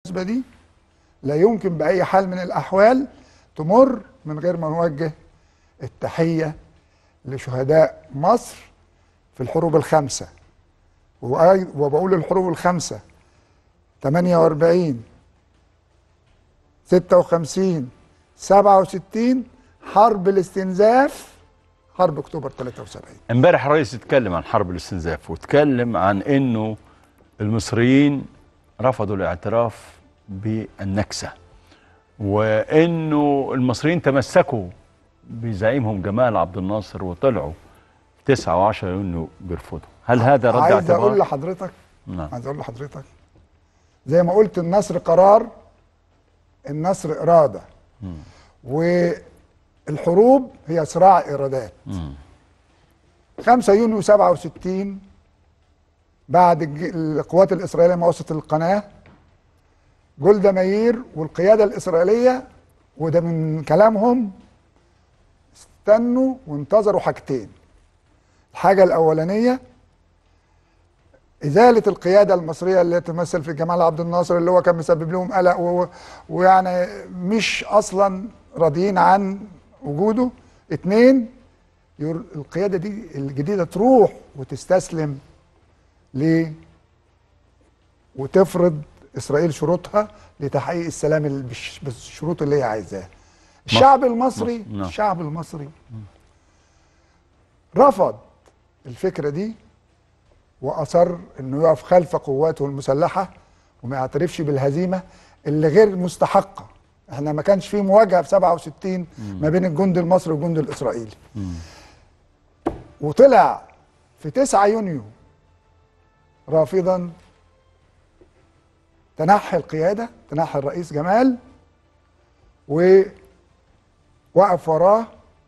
المناسبة دي لا يمكن بأي حال من الأحوال تمر من غير ما نوجه التحية لشهداء مصر في الحروب الخمسة وأي- وبقول الحروب الخمسة 48 56 67 حرب الاستنزاف حرب اكتوبر 73 امبارح الرئيس اتكلم عن حرب الاستنزاف واتكلم عن انه المصريين رفضوا الاعتراف بالنكسه وانه المصريين تمسكوا بزعيمهم جمال عبد الناصر وطلعوا 9 و10 يونيو بيرفضوا هل هذا رد عايز اعتبار؟ اقول لحضرتك نعم عايز اقول لحضرتك زي ما قلت النصر قرار النصر اراده والحروب هي صراع ارادات 5 يونيو 67 بعد الج- القوات الاسرائيليه ما وصلت القناه جولدا ماير والقياده الاسرائيليه وده من كلامهم استنوا وانتظروا حاجتين الحاجه الاولانيه إزالة القيادة المصرية اللي تمثل في جمال عبد الناصر اللي هو كان مسبب لهم قلق و- ويعني مش أصلا راضيين عن وجوده اتنين ير- القيادة دي الجديدة تروح وتستسلم ل وتفرض إسرائيل شروطها لتحقيق السلام ال- بالش- بالشروط اللي هي عايزاها الشعب المصري مصر، نعم. الشعب المصري رفض الفكرة دي واصر انه يقف خلف قواته المسلحه وما يعترفش بالهزيمه اللي غير مستحقه احنا ما كانش في مواجهه في 67 ما بين الجند المصري والجند الاسرائيلي وطلع في 9 يونيو رافضا تنحي القياده تنحي الرئيس جمال ووقف وراه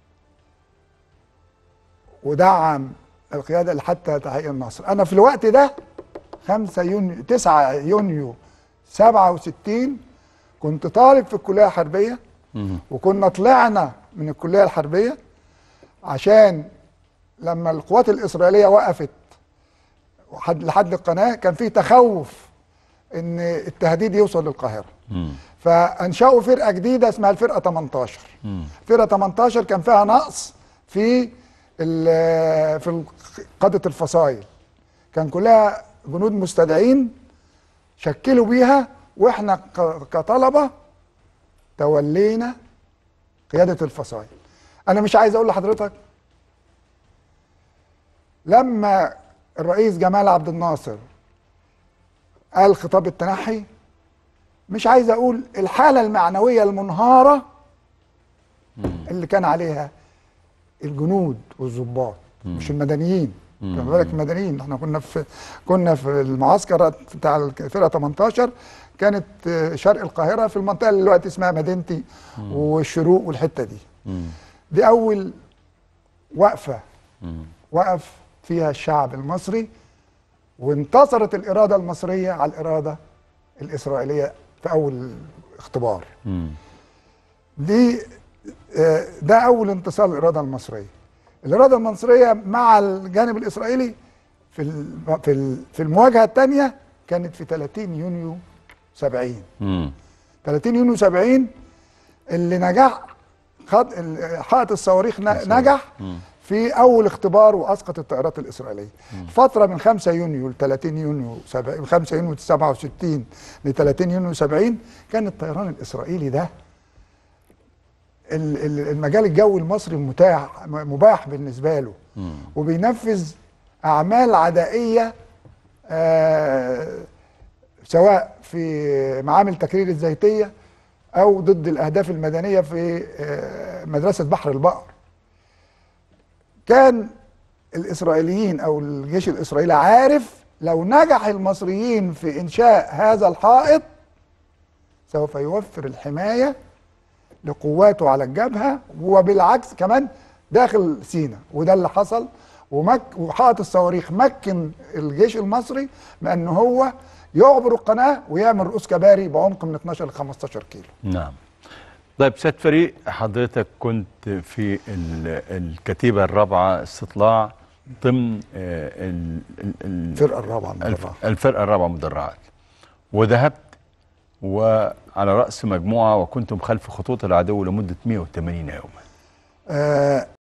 ودعم القياده لحتى تحقيق النصر انا في الوقت ده 5 يونيو 9 يونيو 67 كنت طالب في الكليه الحربيه وكنا طلعنا من الكليه الحربيه عشان لما القوات الاسرائيليه وقفت حد- لحد القناه كان في تخوف ان التهديد يوصل للقاهره فانشأوا فرقه جديده اسمها الفرقه 18 فرقه 18 كان فيها نقص في ال- في ال- قاده الفصائل كان كلها جنود مستدعين شكلوا بيها واحنا ك- كطلبه تولينا قياده الفصائل انا مش عايز اقول لحضرتك لما الرئيس جمال عبد الناصر قال خطاب التنحي مش عايز اقول الحاله المعنويه المنهاره اللي كان عليها الجنود والضباط مش المدنيين خلي بالك المدنيين احنا كنا في كنا في المعسكر بتاع الفرقه 18 كانت آه، شرق القاهره في المنطقه اللي دلوقتي اسمها مدينتي والشروق والحته دي دي اول وقفه وقف فيها الشعب المصري وانتصرت الاراده المصريه على الاراده الاسرائيليه في اول اختبار دي آه، ده اول انتصار للاراده المصريه الاراده المصريه مع الجانب الاسرائيلي في ال- في ال- في المواجهه الثانيه كانت في 30 يونيو 70 30 يونيو 70 اللي نجح خد ال- حائط الصواريخ ن- نجح في اول اختبار واسقط الطائرات الاسرائيليه فتره من 5 يونيو ل 30 يونيو 70 5 يونيو 67 ل 30 يونيو 70 كان الطيران الاسرائيلي ده ال- ال- المجال الجوي المصري متاح م- مباح بالنسبه له وبينفذ اعمال عدائيه آه سواء في معامل تكرير الزيتيه او ضد الاهداف المدنيه في آه مدرسه بحر البقر كان الاسرائيليين او الجيش الاسرائيلي عارف لو نجح المصريين في انشاء هذا الحائط سوف يوفر الحمايه لقواته على الجبهه وبالعكس كمان داخل سينا وده اللي حصل ومك وحائط الصواريخ مكن الجيش المصري بان هو يعبر القناه ويعمل رؤوس كباري بعمق من 12 ل 15 كيلو نعم طيب سيد فريق حضرتك كنت في ال- الكتيبة الرابعة استطلاع ضمن آه، ال- ال- ال- الفرقه الرابعه من الف- الرابعه الفرقة الرابعة مدرعات وذهبت وعلى رأس مجموعة وكنتم خلف خطوط العدو لمدة 180 يوما آه